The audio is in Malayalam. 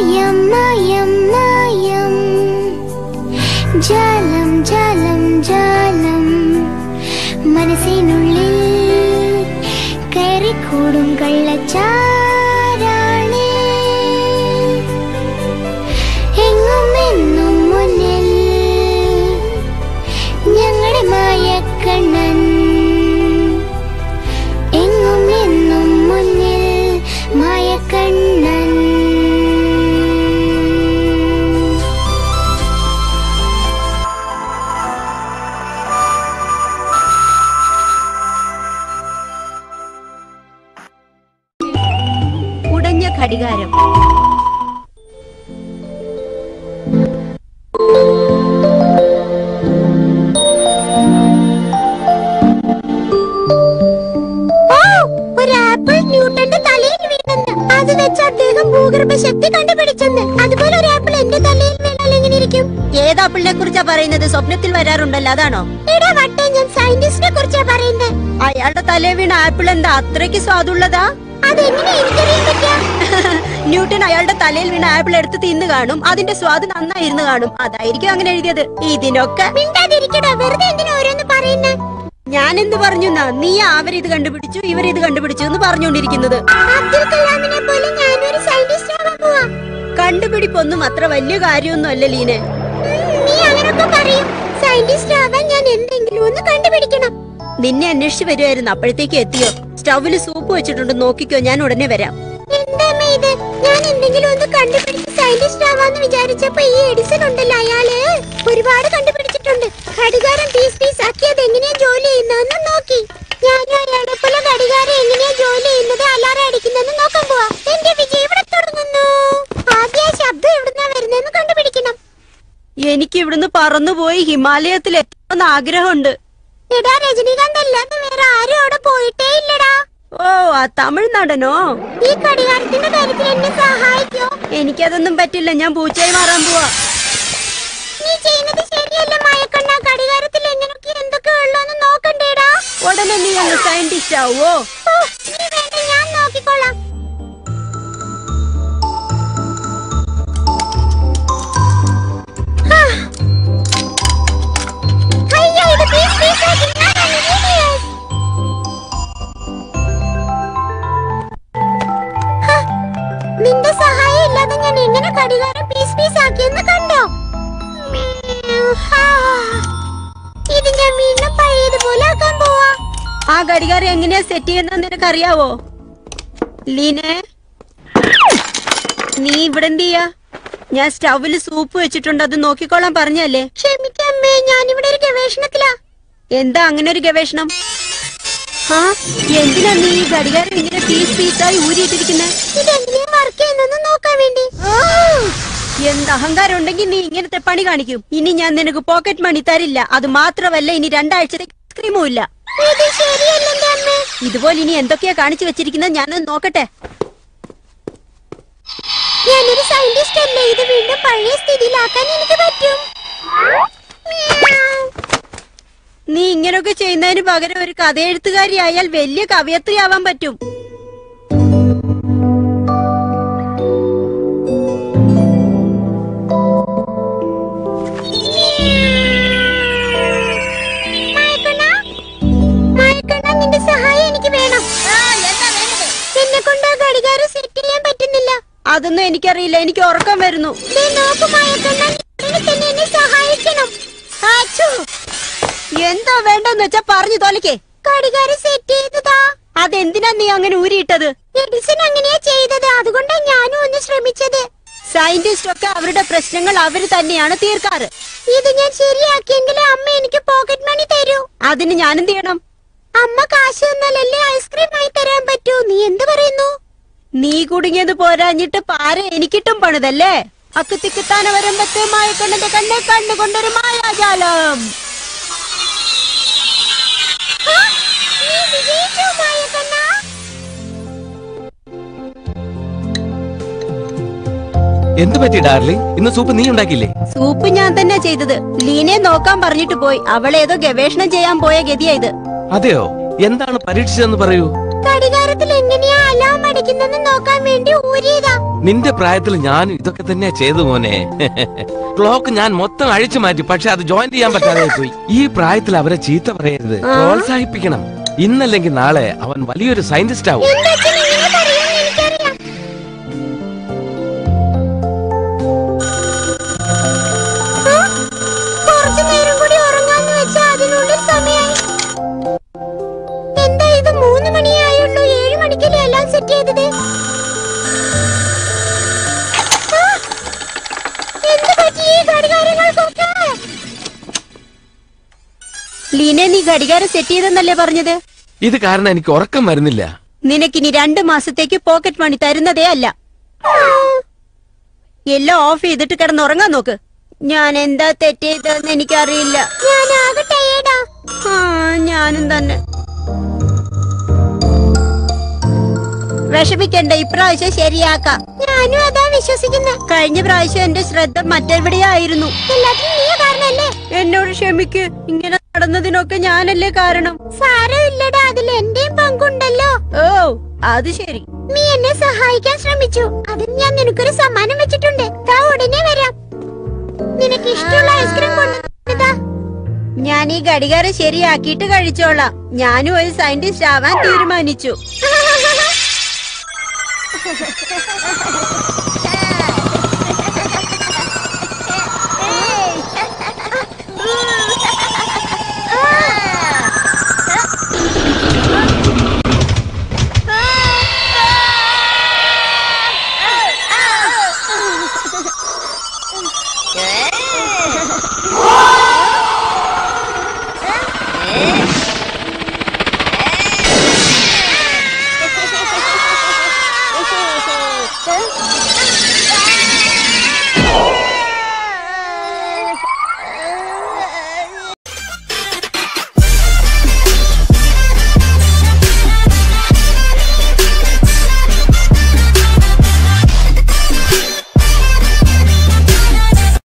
മായം മായം മായം ജാലം ജാലം ജാലം മനസ്സിനുള്ളിൽ കയറിക്കൂടും കള്ളച്ചാരാണേ എങ്ങും എന്നും മുന്നിൽ ഞങ്ങളുടെ മായക്കണ്ണൻ എങ്ങും എന്നും മുന്നിൽ മായക്കണ്ണൻ ഉടഞ്ഞ ഘടികാരം ഒരു ആപ്പിൾ ന്യൂട്ടന്റെ തലയിൽ വീണെന്ന് അത് വെച്ച് അദ്ദേഹം ഭൂഗർഭ ശക്തി കണ്ടുപിടിച്ചെന്ന് അതുപോലെ ഒരു ആപ്പിൾ എന്റെ തലയിൽ വീണാൽ എങ്ങനെ ഇരിക്കും ഏതാപ്പിളിനെ കുറിച്ചാ പറയുന്നത് സ്വപ്നത്തിൽ വരാറുണ്ടല്ലോ അതാണോ എടാ വട്ടേ ഞാൻ സയന്റിസ്റ്റിനെ കുറിച്ചാ പറയുന്നത് അയാളുടെ തലേ വീണ ആപ്പിൾ എന്താ അത്രയ്ക്ക് സ്വാദുള്ളതാ അതെങ്ങനെ എനിക്കറിയാൻ പറ്റാ ന്യൂട്ടൺ അയാളുടെ തലയിൽ വീണ ആപ്പിൾ എടുത്ത് തിന്നു കാണും അതിന്റെ സ്വാദ് നന്നായിരുന്നു കാണും അതായിരിക്കും അങ്ങനെ എഴുതിയത് ഇതിനൊക്കെ മിണ്ടാതിരിക്കടാ വെറുതെ എന്തിനാ ഓരോന്ന് പറയുന്നേ ഞാൻ എന്ത് പറഞ്ഞു എന്നാ? നീ അവരിത് കണ്ടുപിടിച്ചു ഇവരിത് കണ്ടുപിടിച്ചു എന്ന് പറഞ്ഞുകൊണ്ടിരിക്കുന്നത് അബ്ദുൽ കലാമിനെ പോലെ ഞാനൊരു സയന്റിസ്റ്റ് ആവാൻ പോവാ കണ്ടുപിടിപ്പൊന്നും അത്ര വലിയ കാര്യമൊന്നും അല്ല ലീനെ ഉം, നീ അങ്ങനൊക്കെ പറയും സയന്റിസ്റ്റ് ആവാൻ ഞാൻ എന്തെങ്കിലും ഒന്ന് കണ്ടുപിടിക്കണം നിന്നെ അന്വേഷിച്ച് വരുമായിരുന്നു അപ്പോഴത്തേക്ക് എത്തിയോ സ്റ്റൗവിൽ സൂപ്പ് വെച്ചിട്ടുണ്ട് നോക്കിക്കോ ഞാൻ ഉടനെ വരാം എന്താമ്മേ ഇത് ഞാൻ എന്തെങ്കിലും ഒന്ന് കണ്ടുപിടിച്ച് സയന്റിസ്റ്റ് ആവാന്ന് വിചാരിച്ചപ്പോ ഈ എഡിസൺ ഉണ്ടല്ലോ അയാള് ഒരുപാട് കണ്ടുപിടിച്ചിട്ടുണ്ട് ഘടികാരം പീസ് പീസ് ആക്കി അത് എങ്ങനെയാ ജോലി ചെയ്യുന്നതെന്ന് നോക്കി ഞാനും അയാളെ പോലെ ഘടികാരം എങ്ങനെയാ ജോലി ചെയ്യുന്നത് അലാറം അടിക്കുന്നതെന്ന് നോക്കാൻ പോവാ എന്റെ വിജയം ഇവിടെ തുടങ്ങുന്നു ആദ്യ ആ ശബ്ദം എവിടുന്നാ വരുന്നതെന്ന് കണ്ടുപിടിക്കണം എനിക്ക് ഇവിടുന്ന് പറന്നുപോയി ഹിമാലയത്തിൽ എത്തണമെന്ന് ആഗ്രഹമുണ്ട് എടാ രജനീകാന്ത് അല്ലാതെ വേറെ ആരും അവിടെ പോയിട്ടേ ഇല്ലടാ ഓ ആ തമിഴ്നാടനോ ഈ ഘടികാരത്തിന്റെ കാര്യത്തിൽ എന്നെ സഹായിക്കോ എനിക്കതൊന്നും പറ്റില്ല ഞാൻ പൂച്ചയായി മാറാൻ പോവാ നീ ചെയ്യുന്നത് ശരിയല്ല മായക്കണ്ണ ഘടികാരത്തിൽ എങ്ങനെയൊക്കെ എന്തൊക്കെ ഉള്ളോന്ന് നോക്കണ്ടേടാ ഉടനെ നീ അങ്ങ് സയന്റിസ്റ്റ് ആവോ ഓ, നീ വേണ്ട ഞാൻ നോക്കിക്കോളാം ഹാ. അയ്യോ, ഇത് പീസ് പീസ് ആക്കി ഞാനാണ് genius. ഹാ, നിന്റെ സഹായം ഇല്ലാതെ ഞാൻ എങ്ങനെ ഘടികാരം പീസ് പീസ് ആക്കിയെന്ന് കണ്ടോ മ്യാവ്. ഹാ. ഇത് ഞാൻ വീണ്ടും പഴയതുപോലെ ആക്കാൻ പോവാ ആ ഘടികാരം എങ്ങനെയാ സെറ്റ് ചെയ്യുന്ന നിനക്കറിയാവോ ലീനെ നീ ഇവിടെ എന്ത് ചെയ്യാ ഞാൻ സ്റ്റൗവിൽ സൂപ്പ് വെച്ചിട്ടുണ്ട് അത് നോക്കിക്കോളാൻ പറഞ്ഞല്ലേ ക്ഷമിക്കമ്മേ ഞാനിവിടെ ഒരു ഗവേഷണത്തിലാ എന്താ അങ്ങനെ ഒരു ഗവേഷണം ആ എന്തിനാ നീ ഈ ഘടികാരം ഇങ്ങനെ പീസ് പീസായി ഊരിയിട്ടിരിക്കുന്നെ ഇതെങ്ങനെയാ വർക്ക് ചെയ്യുന്നെന്ന് നോക്കാൻ വേണ്ടി എന്ത് അഹങ്കാരം ഉണ്ടെങ്കിൽ നീ ഇങ്ങനത്തെ പണി കാണിക്കും ഇനി ഞാൻ നിനക്ക് പോക്കറ്റ് മണി തരില്ല അത് മാത്രമല്ല ഇനി രണ്ടാഴ്ചത്തേക്ക് ഐസ്ക്രീമും ഇല്ല ഇത് ശരിയല്ലെന്റെ അമ്മേ ഇതുപോലെ ഇനി എന്തൊക്കെയാ കാണിച്ചു വെച്ചിരിക്കുന്നത് ഞാനൊന്ന് നോക്കട്ടെ ഞാനൊരു സയന്റിസ്റ്റ് അല്ലേ ഇത് വീണ്ടും പഴയ സ്ഥിതിയിലാക്കാൻ എനിക്ക് പറ്റും മ്യാവ്. നീ ഇങ്ങനൊക്കെ ചെയ്യുന്നതിന് പകരം ഒരു കഥയെഴുത്തുകാരി ആയാൽ വലിയ കവയത്രിയാവാൻ പറ്റും മായക്കണ്ണ മായക്കണ്ണ നിന്റെ സഹായം എനിക്ക് വേണം എന്നെ കൊണ്ട് ആ ഘടികാരം സെറ്റ് ചെയ്യാൻ പറ്റുന്നില്ല അതൊന്നും എനിക്കറിയില്ല എനിക്ക് ഉറക്കം വരുന്നു ദേ നോക്ക് മായക്കണ്ണ നീ ഉടനെ തന്നെ എന്നെ സഹായിക്കണം ആച്ചോ എന്താ വേണ്ടെന്ന് വെച്ചാ പറഞ്ഞു തോലക്കേ ഘടികാരം സെറ്റ് ചെയ്തതാ അതെന്തിനാ നീ അങ്ങനെ ഊരിയിട്ടത് എഡിസൺ അങ്ങനെയാ ചെയ്തത് അതുകൊണ്ടാ ഞാനും ഒന്ന് ശ്രമിച്ചത് സയന്റിസ്റ്റ് ഒക്കെ അവരുടെ പ്രശ്നങ്ങൾ അവര് തന്നെയാണ് തീർക്കാറ് ഇത് ഞാൻ ശരിയാക്കിയെങ്കിലേ അമ്മ എനിക്ക് പോക്കറ്റ് മണി തരൂ അതിന് ഞാനെന്ത് ചെയ്യണം അമ്മ കാശ് തന്നാലല്ലേ ഐസ്ക്രീം വാങ്ങി തരാൻ പറ്റൂ നീ എന്ത് പറയുന്നു നീ കുടുങ്ങിയത് പോരാഞ്ഞിട്ട് പാര എനിക്കിട്ടും പണിതല്ലേ അക്കുത്തിക്കുത്താന വരുമ്പത്തെ മായക്കണ്ണന്റെ കണ്ണെ കണ്ണുകൊണ്ടൊരു മായാജാലം ആ, നീ വിജയിച്ചു മായക്കണ്ണ എന്ത് പറ്റി ഡാർലി ഇന്ന് സൂപ്പ് നീ ഉണ്ടാക്കിയില്ലേ സൂപ്പ് ഞാൻ തന്നെ ചെയ്തത് ലീനെ നോക്കാൻ പറഞ്ഞിട്ട് പോയി അവളേതോ ഗവേഷണം ചെയ്യാൻ പോയ ഗതിയാ ഇത് അതെയോ എന്താണ് പരീക്ഷിച്ചതെന്ന് പറയൂ ഘടികാരത്തിൽ എങ്ങനെയാ അലാം അടിക്കുന്നെന്ന് നോക്കാൻ വേണ്ടി ഊരിയതാ നിന്റെ പ്രായത്തിൽ ഞാൻ ഇതൊക്കെ തന്നെ ചെയ്തു മോനെ ക്ലോക്ക് ഞാൻ മൊത്തം അഴിച്ചു മാറ്റി പക്ഷെ അത് ജോയിൻ ചെയ്യാൻ പറ്റാതെ പോയി ഈ പ്രായത്തിൽ അവരെ ചീത്ത പറയരുത് പ്രോത്സാഹിപ്പിക്കണം ഇന്നല്ലെങ്കിൽ നാളെ അവൻ വലിയൊരു സയന്റിസ്റ്റ് ആവും എന്റെ അച്ഛൻ ഇങ്ങനെ പറയുമെന്ന് എനിക്കറിയാം ആ, കുറച്ചു നേരം കൂടി ഉറങ്ങാന്ന് വെച്ചാ അതിനുള്ളിൽ സമയായി എന്താ ഇത് മൂന്ന് മണിയായുള്ളൂ ഏഴ് മണിക്കല്ലേ എല്ലാം സെറ്റ് ചെയ്തത് ആ, എന്ത് പറ്റി ഈ ഘടികാരങ്ങൾക്കൊക്കെ ലീനെ നീ ഘടികാരം സെറ്റ് ചെയ്തെന്നല്ലേ പറഞ്ഞത് ഇത് കാരണം എനിക്ക് ഉറക്കം വരുന്നില്ല നിനക്കിനി രണ്ട് മാസത്തേക്ക് പോക്കറ്റ് മണി തരുന്നതേ അല്ല എല്ലാം ഓഫ് ചെയ്തിട്ട് കിടന്നുറങ്ങാൻ നോക്ക് ഞാൻ എന്താ തെറ്റ് ചെയ്തതെന്ന് എനിക്കറിയില്ല ഞാൻ ആകെ ടയേർഡാ ആ ഞാനും തന്നെ വിഷമിക്കണ്ട ഇപ്രാവശ്യം ശരിയാക്കാം ഞാനും അതാ വിശ്വസിക്കുന്നത് കഴിഞ്ഞ പ്രാവശ്യം എന്റെ ശ്രദ്ധ മറ്റെവിടെയായിരുന്നു എല്ലാത്തിനും നീ കാരണല്ലേ എന്നോട് ക്ഷമിക്ക് ഇങ്ങനെ നടന്നതിനൊക്കെ ഞാനല്ലേ കാരണം സാരമില്ലടാ അതിൽ എന്റെയും പങ്കുണ്ടല്ലോ ഓ അത് ശരി നീ എന്നെ സഹായിക്കാൻ ശ്രമിച്ചു അതിന് ഞാൻ നിനക്കൊരു സമ്മാനം വെച്ചിട്ടുണ്ട് താ ഉടനെ വരാം നിനക്ക് ഇഷ്ടമുള്ള ഐസ്ക്രീം കൊണ്ടുവന്നതാ ഞാൻ ഈ ഘടികാരം ശരിയാക്കിയിട്ട് കഴിച്ചോളാം ഞാനും ഒരു സയന്റിസ്റ്റ് ആവാൻ തീരുമാനിച്ചു ടാ